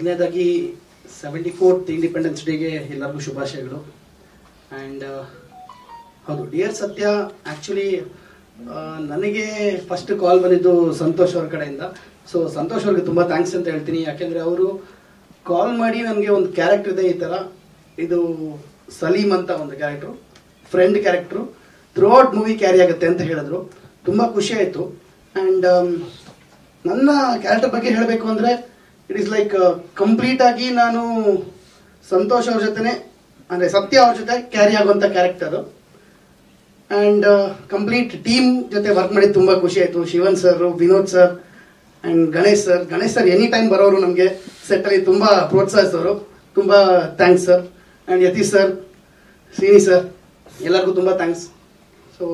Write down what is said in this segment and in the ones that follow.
ಮೊದಲನೇದಾಗಿ seventy fourth independence ಡೇಗೆ ಎಲ್ಲರಿಗೂ ಶುಭಾಶಯಗಳು ಆ್ಯಂಡ್ ಹೌದು ಡಿಯರ್ ಸತ್ಯ ಆ್ಯಕ್ಚುಲಿ ನನಗೆ ಫಸ್ಟ್ ಕಾಲ್ ಬಂದಿದ್ದು ಸಂತೋಷ್ ಅವ್ರ ಕಡೆಯಿಂದ ಸೊ ಸಂತೋಷ್ ಅವ್ರಿಗೆ ತುಂಬ ಥ್ಯಾಂಕ್ಸ್ ಅಂತ ಹೇಳ್ತೀನಿ ಯಾಕೆಂದರೆ ಅವರು ಕಾಲ್ ಮಾಡಿ ನನಗೆ ಒಂದು ಕ್ಯಾರೆಕ್ಟರ್ ಇದೆ ಈ ಥರ ಇದು ಸಲೀಮ್ ಅಂತ ಒಂದು character friend character throughout movie carry ಆಗುತ್ತೆ ಅಂತ ಹೇಳಿದ್ರು ತುಂಬ ಖುಷಿ ಆಯಿತು ಆ್ಯಂಡ್ ನನ್ನ ಕ್ಯಾರೆಕ್ಟರ್ ಬಗ್ಗೆ ಹೇಳಬೇಕು ಅಂದರೆ ಇಟ್ ಈಸ್ ಲೈಕ್ ಕಂಪ್ಲೀಟ್ ಆಗಿ ನಾನು ಸಂತೋಷ್ ಅವ್ರ ಜೊತೆನೆ ಅಂದರೆ ಸತ್ಯ ಅವ್ರ ಜೊತೆ ಕ್ಯಾರಿ ಆಗುವಂಥ ಕ್ಯಾರೆಕ್ಟರು ಆ್ಯಂಡ್ ಕಂಪ್ಲೀಟ್ ಟೀಮ್ ಜೊತೆ ವರ್ಕ್ ಮಾಡಿ ತುಂಬ ಖುಷಿ ಆಯಿತು Shivan sir Vinod sir and Ganesh sir Ganesh sir any time ಬರೋರು ನಮಗೆ ಸೆಟ್ಟಲ್ಲಿ ತುಂಬ ಪ್ರೋತ್ಸಾಹಿಸೋರು ತುಂಬ thanks sir and Yathish sir Srini sir ಎಲ್ಲರಿಗೂ ತುಂಬ thanks so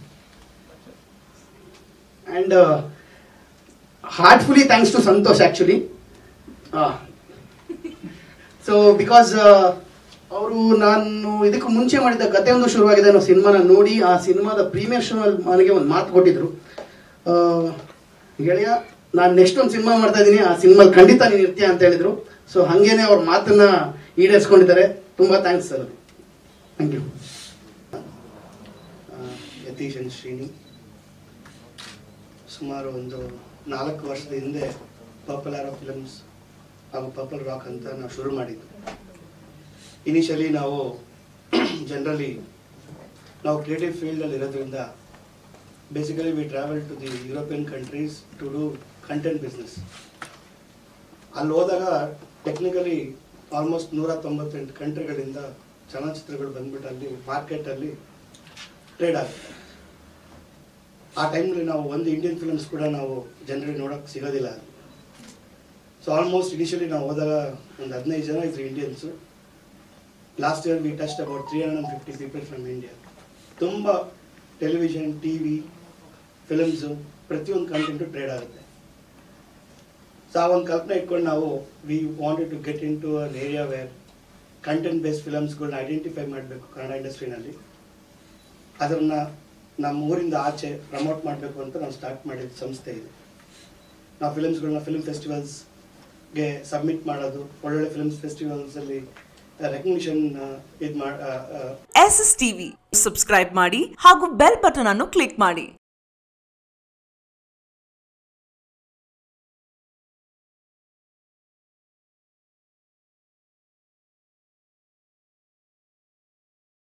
and heartfully thanks to Santhosh actually so because ಅವರು ನಾನು ಇದಕ್ಕೂ ಮುಂಚೆ ಮಾಡಿದ ಕತೆ ಒಂದು ಶುರುವಾಗಿದೆ ಅನ್ನೋ ಸಿನಿಮಾನ ನೋಡಿ ಆ ಸಿನಿಮಾದ ಪ್ರೀಮಿಯರ್ ಶೋ ನನಗೆ ಒಂದು ಮಾತು ಕೊಟ್ಟಿದ್ರು ಆ, ಗೆಳೆಯ ನಾನು ನೆಕ್ಸ್ಟ್ ಒಂದು ಸಿನಿಮಾ ಮಾಡ್ತಾ ಇದ್ದೀನಿ ಆ ಸಿನಿಮಾಲ್ ಖಂಡಿತ ನೀನು ಇರ್ತೀಯ ಅಂತ ಹೇಳಿದ್ರು ಸೊ ಹಾಗೇನೆ ಅವ್ರ ಮಾತನ್ನ ಈಡೇರಿಸ್ಕೊಂಡಿದ್ದಾರೆ ತುಂಬ thanks sir thank you Yathish and Srini ಸುಮಾರು ಒಂದು ನಾಲ್ಕು ವರ್ಷದ ಹಿಂದೆ ಪರ್ಪಲ್ ಆರೋ ಫಿಲಮ್ಸ್ ಹಾಗೂ ಪರ್ಪಲ್ ರಾಕ್ ಅಂತ ನಾವು ಶುರು ಮಾಡಿದ್ದು ಇನಿಷಿಯಲಿ ನಾವು ಜನರಲಿ ನಾವು ಕ್ರಿಯೇಟಿವ್ ಫೀಲ್ಡಲ್ಲಿ ಇರೋದ್ರಿಂದ basically we travel to the European countries to do content business ಅಲ್ಲಿ ಹೋದಾಗ ಟೆಕ್ನಿಕಲಿ ಆಲ್ಮೋಸ್ಟ್ ನೂರ ತೊಂಬತ್ತೆಂಟು ಕಂಟ್ರಿಗಳಿಂದ ಚಲನಚಿತ್ರಗಳು ಬಂದ್ಬಿಟ್ಟು ಅಲ್ಲಿ ಮಾರ್ಕೆಟಲ್ಲಿ ಟ್ರೇಡ್ ಆಗುತ್ತೆ ಆ ಟೈಮ್ನಲ್ಲಿ ನಾವು ಒಂದು ಇಂಡಿಯನ್ ಫಿಲ್ಮ್ಸ್ ಕೂಡ ನಾವು ಜನರಿಗೆ ನೋಡೋಕೆ ಸಿಗೋದಿಲ್ಲ ಸೊ ಆಲ್ಮೋಸ್ಟ್ ಇನಿಷಿಯಲಿ ನಾವು ಹೋದಾಗ ಒಂದು ಹದಿನೈದು ಜನ ಇದ್ರು Indians last year we tossed about three hundred and fifty people from India ತುಂಬ ಟೆಲಿವಿಷನ್ ಟಿ ವಿ ಫಿಲಮ್ಸು ಪ್ರತಿಯೊಂದು ಕಂಟೆಂಟು ಟ್ರೇಡ್ ಆಗುತ್ತೆ ಸೊ ಆ ಒಂದು ಕಲ್ಪನೆ ಇಟ್ಕೊಂಡು ನಾವು we wanted to get into an area where content based ಫಿಲಮ್ಸ್ಗಳನ್ನ identify ಮಾಡಬೇಕು ಕನ್ನಡ ಇಂಡಸ್ಟ್ರಿನಲ್ಲಿ ಅದನ್ನ ನಮ್ಮ ಊರಿಂದ ಆಚೆ ಪ್ರಮೋಟ್ ಮಾಡಬೇಕು ಅಂತ ನಾವು ಸ್ಟಾರ್ಟ್ ಮಾಡಿದ ಸಂಸ್ಥೆ ಇದೆ ನಾವು ಫಿಲಮ್ಸ್ಗಳನ್ನ ಫಿಲ್ಮ್ ಫೆಸ್ಟಿವಲ್ಸ್ಗೆ ಸಬ್ಮಿಟ್ ಮಾಡೋದು ಒಳ್ಳೊಳ್ಳೆ ಫಿಲ್ಮ್ಸ್ ಫೆಸ್ಟಿವಲ್ಸಲ್ಲಿ ರೆಕಗ್ನಿಷನ್ ಇದು ಮಾಡಿ ಎಸ್ ಎಸ್ ಟಿವಿ ಸಬ್ಸ್ಕ್ರೈಬ್ ಮಾಡಿ ಹಾಗೂ ಬೆಲ್ ಬಟನ್ ಅನ್ನು ಕ್ಲಿಕ್ ಮಾಡಿ